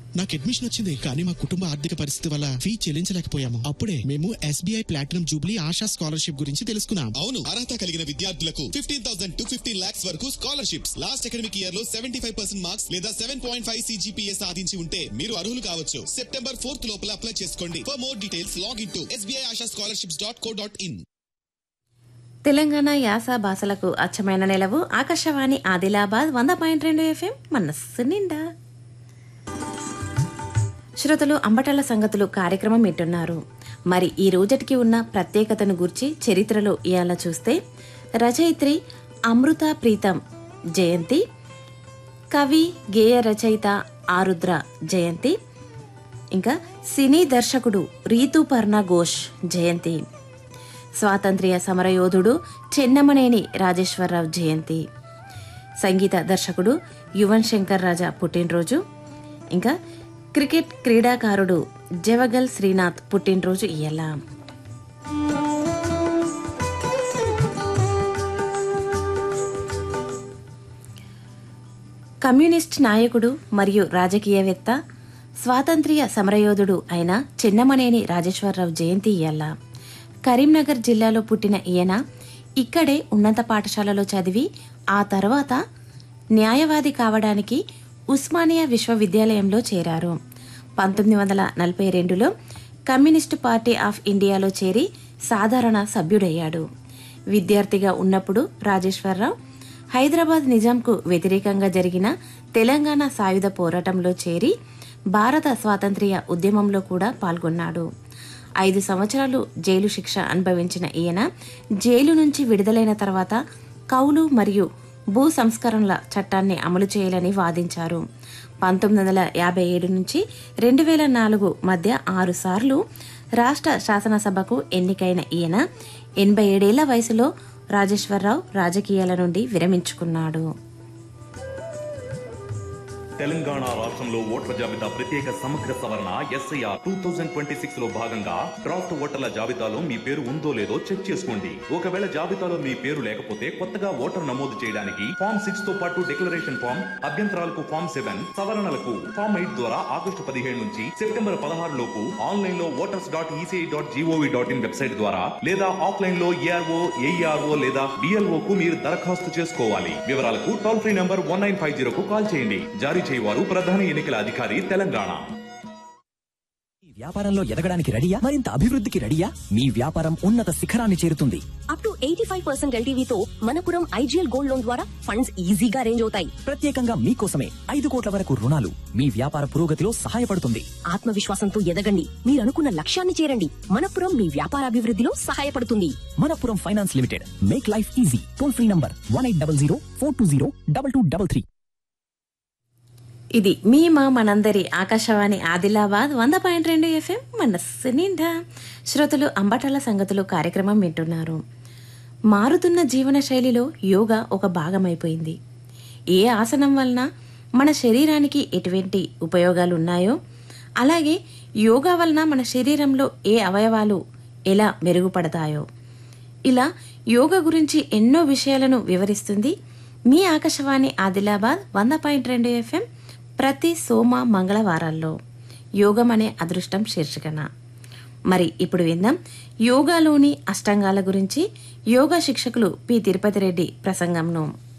నాకు అడ్మిషన్ వచ్చింది కానీ మా కుటుంబ ఆర్థిక పరిస్థితి వల్ల ఫీ చెల్లించలేకపోయాము అప్పుడే మేము SBI platinum jubilee Asha scholarship గురించి తెలుసుకున్నాం అవును అర్హత కలిగిన విద్యార్థులకు fifteen thousand to fifteen lakhs వరకు స్కాలర్షిప్స్ లాస్ట్ అకాడమిక్ ఇయర్ లో సెవెంటీ ఫైవ్ పర్సెంట్ మార్క్స్ లేదా సెవెన్ పాయింట్ ఫైవ్ సిజిపిఏ సాధించి ఉంటే మీరు అర్హులు కావచ్చు సెప్టెంబర్ ఫోర్త్ లోపల అప్లై చేసుకోండి for more details log in to SBI Asha scholarships dot co dot in Telangana యాస భాషలకు అచ్చమైన నెలవు ఆకాశవాణి ఆదిలాబాద్ వంద పాయింట్ రెండు ఎఫ్ఎం మనస్సు నిండా శ్రోతలు అంబటల సంగతులు కార్యక్రమం వింటున్నారు మరి ఈ రోజటికి ఉన్న ప్రత్యేకతను గురించి చరిత్రలో ఇయాల చూస్తే రచయిత్రి అమృత ప్రీతం జయంతి కవి గేయ రచయిత ఆరుద్ర జయంతి ఇంకా సినీ దర్శకుడు రీతుపర్ణ ఘోష్ జయంతి స్వాతంత్ర్య సమరయోధుడు చెన్నమనేని రాజేశ్వరరావు జయంతి సంగీత దర్శకుడు యువన్ శంకర్ రాజా పుట్టినరోజు ఇంకా క్రికెట్ క్రీడాకారుడు జవగల్ శ్రీనాథ్ పుట్టినరోజు ఇయ్యాల కమ్యూనిస్ట్ నాయకుడు మరియు రాజకీయవేత్త స్వాతంత్ర్య సమరయోధుడు అయిన చెన్నమనేని రాజేశ్వరరావు జయంతి ఇయ్యాల కరీంనగర్ జిల్లాలో పుట్టిన ఈయన ఇక్కడే ఉన్నత పాఠశాలలో చదివి ఆ తర్వాత న్యాయవాది కావడానికి ఉస్మానియా విశ్వవిద్యాలయంలో చేరారు పంతొమ్మిది వందల నలభై రెండులో కమ్యూనిస్టు పార్టీ ఆఫ్ ఇండియాలో చేరి సాధారణ సభ్యుడయ్యాడు విద్యార్థిగా ఉన్నప్పుడు రాజేశ్వరరావు హైదరాబాద్ నిజాంకు వ్యతిరేకంగా జరిగిన తెలంగాణ సాయుధ పోరాటంలో చేరి భారత స్వాతంత్ర్య ఉద్యమంలో కూడా పాల్గొన్నాడు ఐదు సంవత్సరాలు జైలు శిక్ష అనుభవించిన ఈయన జైలు నుంచి విడుదలైన తర్వాత కౌలు మరియు భూ సంస్కరణల చట్టాన్ని అమలు చేయాలని వాదించారు పంతొమ్మిది వందల యాభై ఏడు నుంచి రెండు వేల నాలుగు మధ్య ఆరు సార్లు రాష్ట్ర శాసనసభకు ఎన్నికైన ఈయన ఎనభై ఏడేళ్ల వయసులో రాజేశ్వరరావు రాజకీయాల నుండి విరమించుకున్నాడు తెలంగాణ రాష్ట్రంలో ఓటర్ల జాబితా ప్రత్యేక సమగ్ర సవరణ SIR two thousand twenty six లో భాగంగా డ్రాఫ్ట్ ఓటర్ల జాబితాలో మీ పేరు ఉందో లేదో చెక్ చేసుకోండి ఒకవేళ జాబితాలో మీ పేరు లేకపోతే కొత్తగా ఓటర్ నమోదు చేయడానికి ఫామ్ సిక్స్ తో పాటు డిక్లరేషన్ ఫామ్ అభ్యంతరాలకు ఫామ్ సెవెన్ సవరణలకు ఫామ్ ఎయిట్ ద్వారా ఆగస్టు పదిహేడు నుంచి సెప్టెంబర్ పదహారు లోపు ఆన్లైన్ లో voters dot ECI dot GOV dot in website ద్వారా లేదా ఆఫ్లైన్ లో ఏఆర్ఓ ఏఈఆర్ఓ లేదా బిఎల్ఓ కు మీరు దరఖాస్తు చేసుకోవాలి వివరాలకు toll free number one nine five zero కు కాల్ చేయండి జారీ చేయవారు ప్రధాన ఎన్నికల అధికారి తెలంగాణ ఈ వ్యాపారంలో ఎదగడానికి రెడీయా మరింత అభివృద్ధికి రెడీయా మీ వ్యాపారం ఉన్నత శిఖరాన్ని చేరుతుంది up to eighty five percent ఎల్టీవీతో మనపురం ఐజీఎల్ గోల్డ్ లోన్ ద్వారా ఫండ్స్ ఈజీగా రేంజ్ అవుతాయి ప్రత్యేకంగా మీకోసమే ఐదు కోట్ల వరకు రుణాలు మీ వ్యాపార పురోగతిలో సహాయపడుతుంది ఆత్మవిశ్వాసంతో ఎదగండి మీరు అనుకున్న లక్ష్యాన్ని చేరండి మనపురం మీ వ్యాపారాభివృద్ధిలో సహాయపడుతుంది Manappuram finance limited make life easy toll free number one eight double zero four two zero double two double three ఇది మీ మా మనందరి ఆకాశవాణి ఆదిలాబాద్ వంద పాయింట్ రెండు ఎఫ్ఎం మనస్సు నిండా శ్రోతలు అంబటాల సంగతులు కార్యక్రమం వింటున్నారు మారుతున్న జీవన శైలిలో యోగా ఒక భాగమైపోయింది ఏ ఆసనం వలన మన శరీరానికి ఎటువంటి ఉపయోగాలు ఉన్నాయో అలాగే యోగా వలన మన శరీరంలో ఏ అవయవాలు ఎలా మెరుగుపడతాయో ఇలా యోగా గురించి ఎన్నో విషయాలను వివరిస్తుంది మీ ఆకాశవాణి ఆదిలాబాద్ వంద పాయింట్ రెండు ఎఫ్ఎం ప్రతి సోమ మంగళవారాల్లో యోగం అనే అదృష్టం శీర్షికన మరి ఇప్పుడు విందాం యోగాలోని అష్టాంగాల గురించి యోగా శిక్షకులు పి తిరుపతి రెడ్డి ప్రసంగంను